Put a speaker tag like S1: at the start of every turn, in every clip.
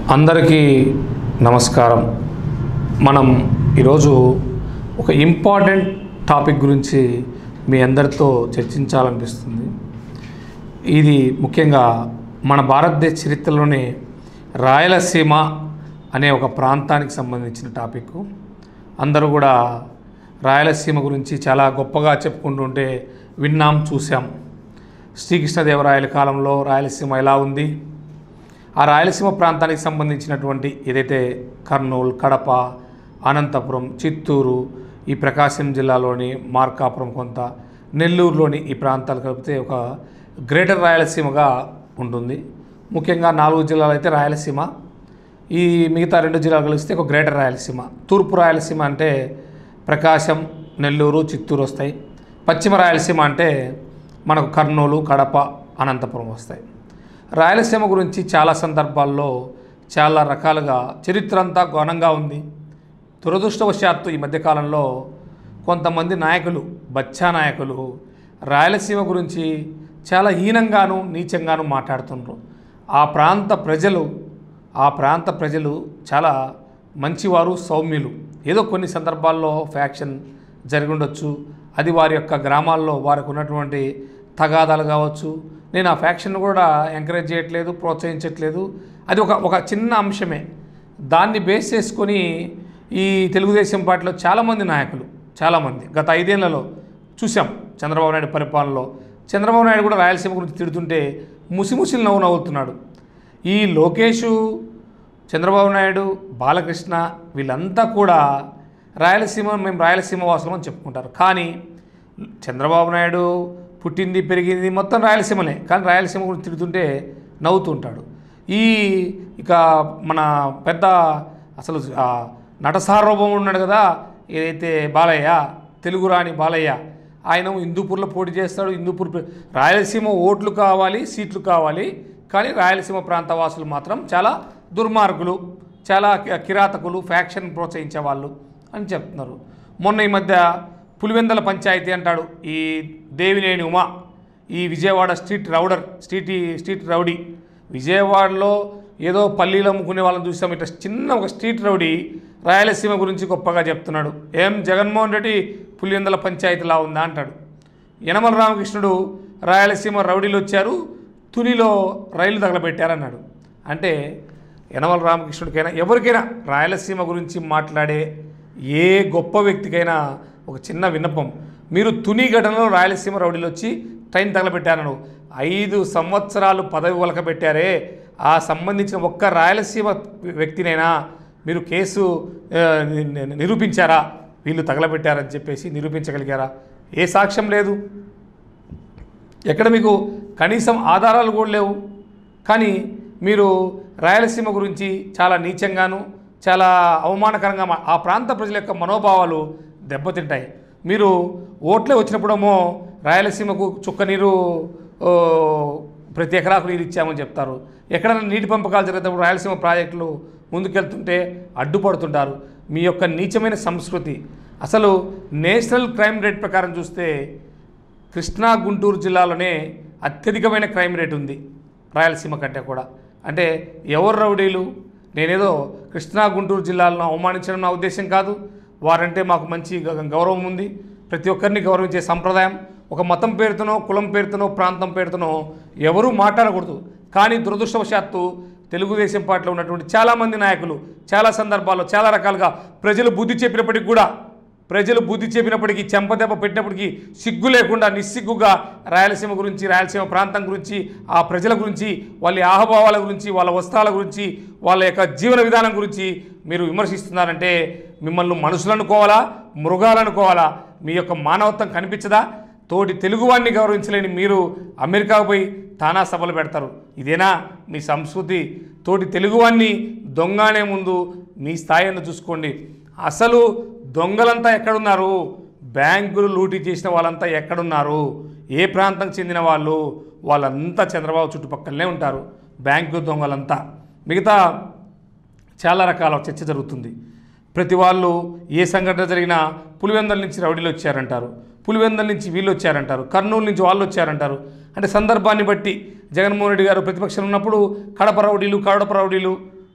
S1: అందరికీ నమస్కారం మనం ఈరోజు ఒక ఇంపార్టెంట్ టాపిక్ గురించి మీ అందరితో చర్చించాలనిపిస్తుంది ఇది ముఖ్యంగా మన భారతదేశ చరిత్రలోనే రాయలసీమ అనే ఒక ప్రాంతానికి సంబంధించిన టాపిక్ అందరూ కూడా రాయలసీమ గురించి చాలా గొప్పగా చెప్పుకుంటుంటే విన్నాం చూసాం శ్రీకృష్ణదేవరాయల కాలంలో రాయలసీమ ఎలా ఉంది ఆ రాయలసీమ ప్రాంతానికి సంబంధించినటువంటి ఏదైతే కర్నూలు కడప అనంతపురం చిత్తూరు ఈ ప్రకాశం జిల్లాలోని మార్కాపురం కొంత నెల్లూరులోని ఈ ప్రాంతాలు కలిపితే ఒక గ్రేటర్ రాయలసీమగా ఉంటుంది ముఖ్యంగా నాలుగు జిల్లాలు అయితే రాయలసీమ ఈ మిగతా రెండు జిల్లాలు కలిస్తే ఒక గ్రేటర్ రాయలసీమ తూర్పు రాయలసీమ అంటే ప్రకాశం నెల్లూరు చిత్తూరు వస్తాయి పశ్చిమ రాయలసీమ అంటే మనకు కర్నూలు కడప అనంతపురం వస్తాయి రాయలసీమ గురించి చాలా సందర్భాల్లో చాలా రకాలుగా చరిత్ర అంతా ఘనంగా ఉంది దురదృష్టవశాత్తు ఈ మధ్యకాలంలో కొంతమంది నాయకులు బచ్చా నాయకులు రాయలసీమ గురించి చాలా హీనంగాను నీచంగాను మాట్లాడుతున్నారు ఆ ప్రాంత ప్రజలు ఆ ప్రాంత ప్రజలు చాలా మంచివారు సౌమ్యులు ఏదో కొన్ని సందర్భాల్లో ఫ్యాక్షన్ జరిగి ఉండొచ్చు అది వారి యొక్క గ్రామాల్లో వారికి ఉన్నటువంటి తగాదాలు కావచ్చు నేను ఆ ఫ్యాక్షన్ కూడా ఎంకరేజ్ చేయట్లేదు ప్రోత్సహించట్లేదు అది ఒక ఒక చిన్న అంశమే దాన్ని బేస్ చేసుకొని ఈ తెలుగుదేశం పార్టీలో చాలామంది నాయకులు చాలామంది గత ఐదేళ్లలో చూసాం చంద్రబాబు నాయుడు పరిపాలనలో చంద్రబాబు నాయుడు కూడా రాయలసీమ గురించి తిడుతుంటే ముసిముసిలు నవ్వు నవ్వుతున్నాడు ఈ లోకేషు చంద్రబాబు నాయుడు బాలకృష్ణ వీళ్ళంతా కూడా రాయలసీమ మేము రాయలసీమ వాసులం అని చెప్పుకుంటారు కానీ చంద్రబాబు నాయుడు పుట్టింది పెరిగింది మొత్తం రాయలసీమలే కానీ రాయలసీమ గురించి తిడుతుంటే నవ్వుతుంటాడు ఈ ఇక మన పెద్ద అసలు ఆ నట సార్వభౌమ ఉన్నాడు కదా ఏదైతే బాలయ్య తెలుగు రాని బాలయ్య ఆయన హిందూపూర్లో పోటీ చేస్తాడు హిందూపూర్ ప్ర- రాయలసీమ ఓట్లు కావాలి సీట్లు కావాలి కానీ రాయలసీమ ప్రాంత వాసులు మాత్రం చాలా దుర్మార్గులు చాలా కి- కిరాతకులు ఫ్యాక్షన్ ప్రోత్సహించే వాళ్ళు అని చెప్తున్నారు మొన్న ఈ మధ్య పులివెందల పంచాయతీ అంటాడు ఈ దేవినేని ఉమా ఈ విజయవాడ స్ట్రీట్ రౌడర్ స్ట్రీట్ స్ట్రీట్ రౌడీ విజయవాడలో ఏదో పల్లీలు అమ్ముకునే వాళ్ళని చూసాం ఇట్లా చిన్న ఒక స్ట్రీట్ రౌడీ రాయలసీమ గురించి గొప్పగా చెప్తున్నాడు ఏం జగన్మోహన్ రెడ్డి పులివెందల పంచాయతీలా ఉందా అంటాడు యనమల రామకృష్ణుడు రాయలసీమ రౌడీలు వచ్చారు తునిలో రైలు తగలబెట్టారన్నాడు అంటే యనమల రామకృష్ణుడికైనా ఎవరికైనా రాయలసీమ గురించి మాట్లాడే ఏ గొప్ప వ్యక్తికైనా ఒక చిన్న విన్నపం మీరు తుని ఘటనలో రాయలసీమ రౌడీలు వచ్చి ట్రైన్ తగలబెట్టారను ఐదు సంవత్సరాలు పదవి ఒలకబెట్టారే ఆ సంబంధించిన ఒక్క రాయలసీమ వ్యక్తినైనా మీరు కేసు ఆ, ని- ని- నిరూపించారా వీళ్ళు తగలబెట్టారని చెప్పేసి నిరూపించగలిగారా ఏ సాక్ష్యం లేదు ఎక్కడ మీకు కనీసం ఆధారాలు కూడా లేవు కానీ మీరు రాయలసీమ గురించి చాలా నీచంగాను చాలా అవమానకరంగా మా- ఆ ప్రాంత ప్రజల యొక్క మనోభావాలు దెబ్బతింటాయి మీరు ఓట్లే వచ్చినప్పుడేమో రాయలసీమకు చుక్క నీరు ఓ, ప్రతి ఎకరాకు నీరు ఇచ్చామని చెప్తారు ఎక్కడైనా నీటి పంపకాలు జరిగేటప్పుడు రాయలసీమ ప్రాజెక్టులు ముందుకెళ్తుంటే అడ్డుపడుతుంటారు మీ యొక్క నీచమైన సంస్కృతి అసలు నేషనల్ క్రైమ్ రేట్ ప్రకారం చూస్తే కృష్ణా గుంటూరు జిల్లాలోనే అత్యధికమైన క్రైమ్ రేట్ ఉంది రాయలసీమ కంటే కూడా అంటే ఎవరు రౌడీలు నేనేదో కృష్ణా గుంటూరు జిల్లాలను అవమానించడం నా ఉద్దేశం కాదు వారంటే మాకు మంచి గ- గౌరవం ఉంది ప్రతి ఒక్కరిని గౌరవించే సంప్రదాయం ఒక మతం పేరుతోనో కులం పేరుతోనో ప్రాంతం పేరుతోనో ఎవరూ మాట్లాడకూడదు కానీ దురదృష్టవశాత్తు తెలుగుదేశం పార్టీలో ఉన్నటువంటి చాలామంది నాయకులు చాలా సందర్భాల్లో చాలా రకాలుగా ప్రజలు బుద్ధి చెప్పినప్పటికీ కూడా ప్రజలు బుద్ధి చెప్పినప్పటికీ చెంపదెబ్బ పెట్టినప్పటికీ సిగ్గు లేకుండా నిస్సిగ్గుగా రాయలసీమ గురించి రాయలసీమ ప్రాంతం గురించి ఆ ప్రజల గురించి వాళ్ళ ఆహభావాల గురించి వాళ్ళ వస్త్రాల గురించి వాళ్ళ యొక్క జీవన విధానం గురించి మీరు విమర్శిస్తున్నారంటే మిమ్మల్ని మనుషులు అనుకోవాలా మృగాలు అనుకోవాలా మీ యొక్క మానవత్వం కనిపించదా తోటి తెలుగువాడిని గౌరవించలేని మీరు అమెరికాకు పోయి తానా సభలు పెడతారు ఇదేనా మీ సంస్కృతి తోటి తెలుగువాడిని దొంగనే ముందు మీ స్థాయిని చూసుకోండి అసలు దొంగలంతా ఎక్కడున్నారు బ్యాంకులు లూటీ చేసిన వాళ్ళంతా ఎక్కడున్నారు ఏ ప్రాంతం చెందిన వాళ్ళు వాళ్ళంతా చంద్రబాబు చుట్టుపక్కలనే ఉంటారు బ్యాంకు దొంగలంతా మిగతా చాలా రకాల చర్చ జరుగుతుంది ప్రతి వాళ్ళు ఏ సంఘటన జరిగినా పులివెందల నుంచి రౌడీలు వచ్చారంటారు పులివెందల నుంచి వీళ్ళు వచ్చారంటారు కర్నూలు నుంచి వాళ్ళు వచ్చారంటారు అంటే సందర్భాన్ని బట్టి జగన్మోహన్ రెడ్డి గారు ప్రతిపక్షం ఉన్నప్పుడు కడప రౌడీలు కడప రౌడీలు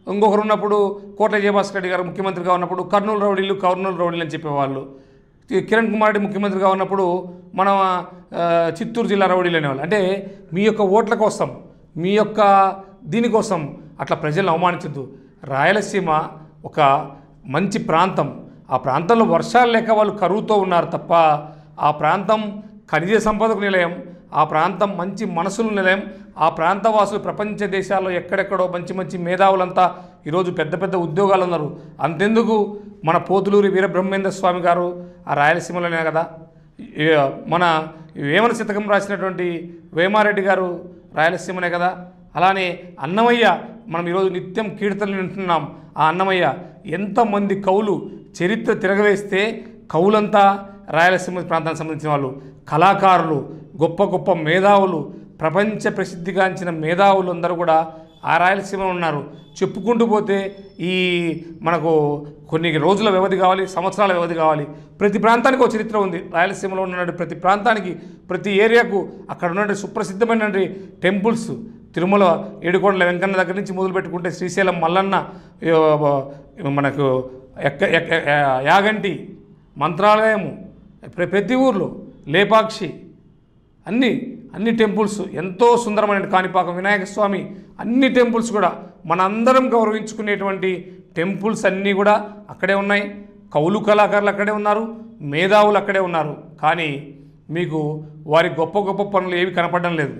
S1: ఇంకొకరు ఉన్నప్పుడు కోట్ల జయభాస్కర్ రెడ్డి గారు ముఖ్యమంత్రిగా ఉన్నప్పుడు కర్నూలు రౌడీలు కర్నూలు రౌడీలు అని చెప్పేవాళ్ళు కి- కిరణ్ కుమార్ రెడ్డి ముఖ్యమంత్రిగా ఉన్నప్పుడు మన ఆ, చిత్తూరు జిల్లా రౌడీలు అనేవాళ్ళు అంటే మీ యొక్క ఓట్ల కోసం మీ యొక్క దీనికోసం అట్లా ప్రజలను అవమానించద్దు రాయలసీమ ఒక మంచి ప్రాంతం ఆ ప్రాంతంలో వర్షాలు లేక వాళ్ళు కరువుతో ఉన్నారు తప్ప ఆ ప్రాంతం ఖనిజ సంపదకు నిలయం ఆ ప్రాంతం మంచి మనసుల నిలయం ఆ ప్రాంత వాసులు ప్రపంచ దేశాల్లో ఎక్కడెక్కడో మంచి మంచి మేధావులంతా ఈరోజు పెద్ద పెద్ద ఉద్యోగాలు ఉన్నారు అంతెందుకు మన పోతులూరి వీరబ్రహ్మేంద్ర స్వామి గారు ఆ రాయలసీమలోనే కదా ఈ- మన వేమన శతకం రాసినటువంటి వేమారెడ్డి గారు రాయలసీమనే కదా అలానే అన్నమయ్య మనం ఈరోజు నిత్యం కీర్తనలు వింటున్నాం ఆ అన్నమయ్య ఎంతమంది కవులు చరిత్ర తిరగవేస్తే కవులంతా రాయలసీమ ప్రాంతానికి సంబంధించిన వాళ్ళు కళాకారులు గొప్ప గొప్ప మేధావులు ప్రపంచ ప్రసిద్ధిగాంచిన మేధావులు అందరూ కూడా ఆ రాయలసీమలో ఉన్నారు చెప్పుకుంటూ పోతే ఈ మనకు కొన్ని రోజుల వ్యవధి కావాలి సంవత్సరాల వ్యవధి కావాలి ప్రతి ప్రాంతానికి ఒక చరిత్ర ఉంది రాయలసీమలో ఉన్న ప్రతి ప్రాంతానికి ప్రతి ఏరియాకు అక్కడ ఉన్న సుప్రసిద్ధమైన టెంపుల్స్ తిరుమల ఏడుకొండల వెంకన్న దగ్గర నుంచి మొదలు పెట్టుకుంటే శ్రీశైలం మల్లన్న ఏ, మనకు ఎక్క ఎక్క- యాగంటి మంత్రాలయము ప్ర- ప్రతి ఊర్లో లేపాక్షి అన్ని అన్ని టెంపుల్స్ ఎంతో సుందరమైన కాణిపాకం వినాయక స్వామి అన్ని టెంపుల్స్ కూడా మనందరం గౌరవించుకునేటువంటి టెంపుల్స్ అన్నీ కూడా అక్కడే ఉన్నాయి కౌలు కళాకారులు అక్కడే ఉన్నారు మేధావులు అక్కడే ఉన్నారు కానీ మీకు వారి గొప్ప గొప్ప పనులు ఏవి కనపడడం లేదు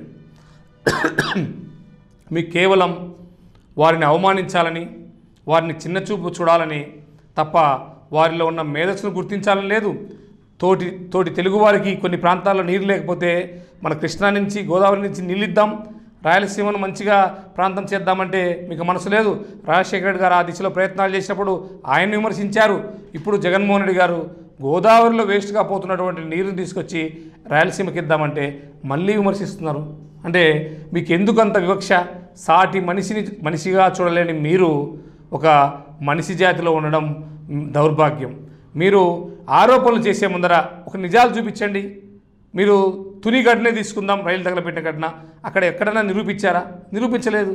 S1: మీకు కేవలం వారిని అవమానించాలని వారిని చిన్నచూపు చూడాలని తప్ప వారిలో ఉన్న మేధస్సును గుర్తించాలని లేదు తోటి తోటి తెలుగువారికి కొన్ని ప్రాంతాల్లో నీరు లేకపోతే మన కృష్ణా నుంచి గోదావరి నుంచి నీళ్ళు ఇద్దాం రాయలసీమను మంచిగా ప్రాంతం చేద్దామంటే మీకు మనసు లేదు రాజశేఖర రెడ్డి గారు ఆ దిశలో ప్రయత్నాలు చేసినప్పుడు ఆయన విమర్శించారు ఇప్పుడు జగన్మోహన్ రెడ్డి గారు గోదావరిలో వేస్ట్గా పోతున్నటువంటి నీరుని తీసుకొచ్చి రాయలసీమకి ఇద్దామంటే మళ్ళీ విమర్శిస్తున్నారు అంటే మీకు ఎందుకు అంత వివక్ష సాటి మనిషిని మనిషిగా చూడలేని మీరు ఒక మనిషి జాతిలో ఉండడం మ్, దౌర్భాగ్యం మీరు ఆరోపణలు చేసే ముందర ఒక నిజాలు చూపించండి మీరు తుని ఘటనే తీసుకుందాం రైలు తగలబెట్టిన ఘటన అక్కడ ఎక్కడైనా నిరూపించారా నిరూపించలేదు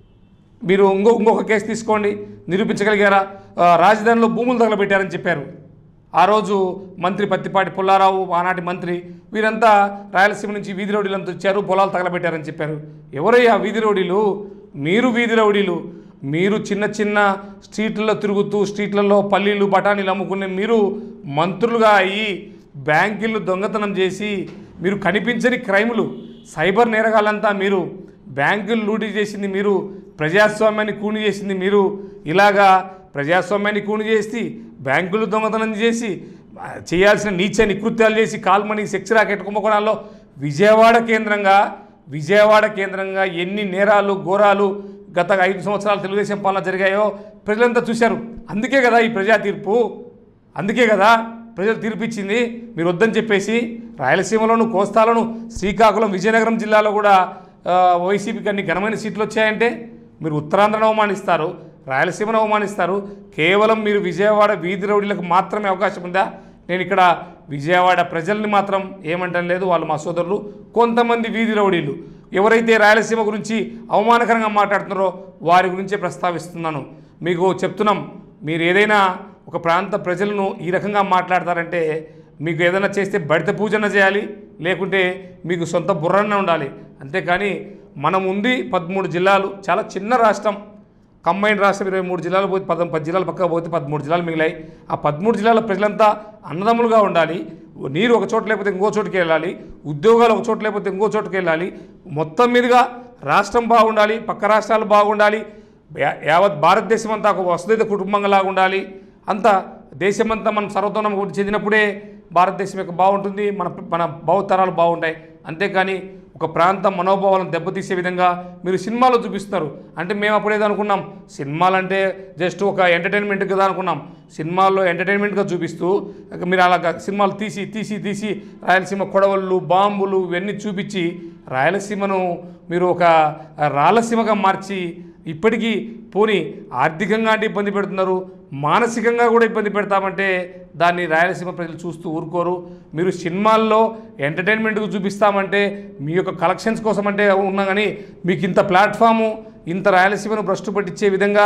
S1: మీరు ఇంకో ఇంకొక కేసు తీసుకోండి నిరూపించగలిగారా ఆ, రాజధానిలో భూములు తగలబెట్టారని చెప్పారు ఆ రోజు మంత్రి పత్తిపాటి పుల్లారావు ఆనాటి మంత్రి వీరంతా రాయలసీమ నుంచి వీధి రౌడీలంతా వచ్చారు పొలాలు తగలబెట్టారని చెప్పారు ఎవరయ్యా వీధి రౌడీలు మీరు వీధి రౌడీలు మీరు చిన్న చిన్న స్ట్రీట్లలో తిరుగుతూ స్ట్రీట్లలో పల్లీలు బఠానీలు అమ్ముకునే మీరు మంత్రులుగా అయ్యి బ్యాంకులు దొంగతనం చేసి మీరు కనిపించని క్రైములు సైబర్ నేరగాళ్ళంతా మీరు బ్యాంకులు లూటీ చేసింది మీరు ప్రజాస్వామ్యాన్ని కూని చేసింది మీరు ఇలాగా ప్రజాస్వామ్యాన్ని కూని చేసి బ్యాంకులు దొంగతనం చేసి ఆ, చేయాల్సిన నీచ నికృత్యాలు చేసి కాల్మని సెక్స్ రాకెట్ కుంభకోణాల్లో విజయవాడ కేంద్రంగా విజయవాడ కేంద్రంగా ఎన్ని నేరాలు ఘోరాలు గత ఐదు సంవత్సరాలు తెలుగుదేశం పాలన జరిగాయో ప్రజలంతా చూశారు అందుకే కదా ఈ ప్రజా తీర్పు అందుకే కదా ప్రజలు తీర్పిచ్చింది మీరు వద్దని చెప్పేసి రాయలసీమలోను కోస్తాలను శ్రీకాకుళం విజయనగరం జిల్లాలో కూడా ఆ, వైసీపీకి అన్ని ఘనమైన సీట్లు వచ్చాయంటే మీరు ఉత్తరాంధ్రను అవమానిస్తారు రాయలసీమను అవమానిస్తారు కేవలం మీరు విజయవాడ వీధి రౌడీలకు మాత్రమే అవకాశం ఉందా నేను ఇక్కడ విజయవాడ ప్రజల్ని మాత్రం ఏమంటం లేదు వాళ్ళు మా సోదరులు కొంతమంది వీధి రౌడీలు ఎవరైతే రాయలసీమ గురించి అవమానకరంగా మాట్లాడుతున్నారో వారి గురించే ప్రస్తావిస్తున్నాను మీకు చెప్తున్నాం మీరు ఏదైనా ఒక ప్రాంత ప్రజలను ఈ రకంగా మాట్లాడతారంటే మీకు ఏదైనా చేస్తే బడిత పూజన చేయాలి లేకుంటే మీకు సొంత బుర్రన్న ఉండాలి అంతేకాని మనం ఉంది పదమూడు జిల్లాలు చాలా చిన్న రాష్ట్రం కంబైన్ రాష్ట్రం ఇరవై మూడు జిల్లాలు పోతే పద పది జిల్లాలు పక్కకు పోతే పదమూడు జిల్లాలు మిగిలాయి ఆ పదమూడు జిల్లాల ప్రజలంతా అన్నదమ్ములుగా ఉండాలి నీరు ఒక చోట లేకపోతే ఇంకో చోటుకి వెళ్ళాలి ఉద్యోగాలు ఒక చోట లేకపోతే ఇంకో చోటుకి వెళ్ళాలి మొత్తం మీదుగా రాష్ట్రం బాగుండాలి పక్క రాష్ట్రాలు బాగుండాలి యా- యావత్ భారతదేశం అంతా ఒక వసుదైత కుటుంబంలాగా ఉండాలి అంతా దేశమంతా మనం సర్వతోనం చెందినప్పుడే భారతదేశం యొక్క బాగుంటుంది మన మన భావతరాలు బాగుంటాయి అంతేకాని ఒక ప్రాంతం మనోభావాలను దెబ్బతీసే విధంగా మీరు సినిమాలో చూపిస్తారు అంటే మేము అప్పుడేదో అనుకున్నాం సినిమాలంటే జస్ట్ ఒక ఎంటర్టైన్మెంట్ కదా అనుకున్నాం సినిమాల్లో ఎంటర్టైన్మెంట్గా చూపిస్తూ ఇక మీరు అలాగా సినిమాలు తీసి తీసి తీసి రాయలసీమ కొడవళ్ళు బాంబులు ఇవన్నీ చూపించి రాయలసీమను మీరు ఒక రాయలసీమగా మార్చి ఇప్పటికీ పోని ఆర్థికంగా అంటే ఇబ్బంది పెడుతున్నారు మానసికంగా కూడా ఇబ్బంది పెడతామంటే దాన్ని రాయలసీమ ప్రజలు చూస్తూ ఊరుకోరు మీరు సినిమాల్లో ఎంటర్టైన్మెంట్కు చూపిస్తామంటే మీ యొక్క కలెక్షన్స్ కోసం అంటే ఉన్నా కానీ మీకు ఇంత ప్లాట్ఫాము ఇంత రాయలసీమను భ్రష్టు పట్టించే విధంగా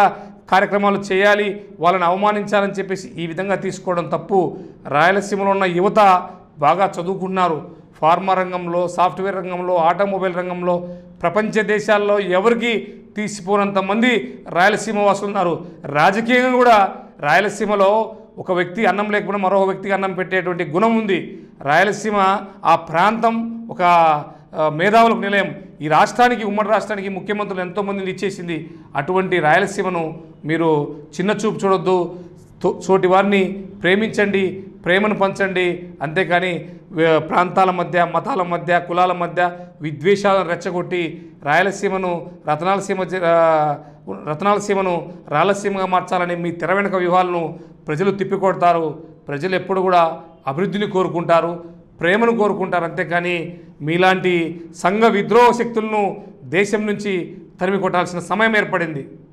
S1: కార్యక్రమాలు చేయాలి వాళ్ళని అవమానించాలని చెప్పేసి ఈ విధంగా తీసుకోవడం తప్పు రాయలసీమలో ఉన్న యువత బాగా చదువుకున్నారు ఫార్మా రంగంలో సాఫ్ట్వేర్ రంగంలో ఆటోమొబైల్ రంగంలో ప్రపంచ దేశాల్లో ఎవరికి తీసిపోనంత మంది రాయలసీమ వాసులు ఉన్నారు రాజకీయంగా కూడా రాయలసీమలో ఒక వ్యక్తి అన్నం లేకపోయినా మరో వ్యక్తికి అన్నం పెట్టేటువంటి గుణం ఉంది రాయలసీమ ఆ ప్రాంతం ఒక ఆ, మేధావులకు నిలయం ఈ రాష్ట్రానికి ఉమ్మడి రాష్ట్రానికి ముఖ్యమంత్రులు ఎంతోమందిని ఇచ్చేసింది అటువంటి రాయలసీమను మీరు చిన్న చూపు చూడొద్దు తో- తోటి వారిని ప్రేమించండి ప్రేమను పంచండి అంతేకాని వే- ప్రాంతాల మధ్య మతాల మధ్య కులాల మధ్య విద్వేషాలను రెచ్చగొట్టి రాయలసీమను రతనాలసీమ జ- ఆ, రతనాలసీమను రాయలసీమగా మార్చాలని మీ తెర వెనుక వ్యూహాలను ప్రజలు తిప్పికొడతారు ప్రజలు ఎప్పుడు కూడా అభివృద్ధిని కోరుకుంటారు ప్రేమను కోరుకుంటారు అంతేకాని మీలాంటి సంఘ విద్రోహ శక్తులను దేశం నుంచి తరిమి కొట్టాల్సిన సమయం ఏర్పడింది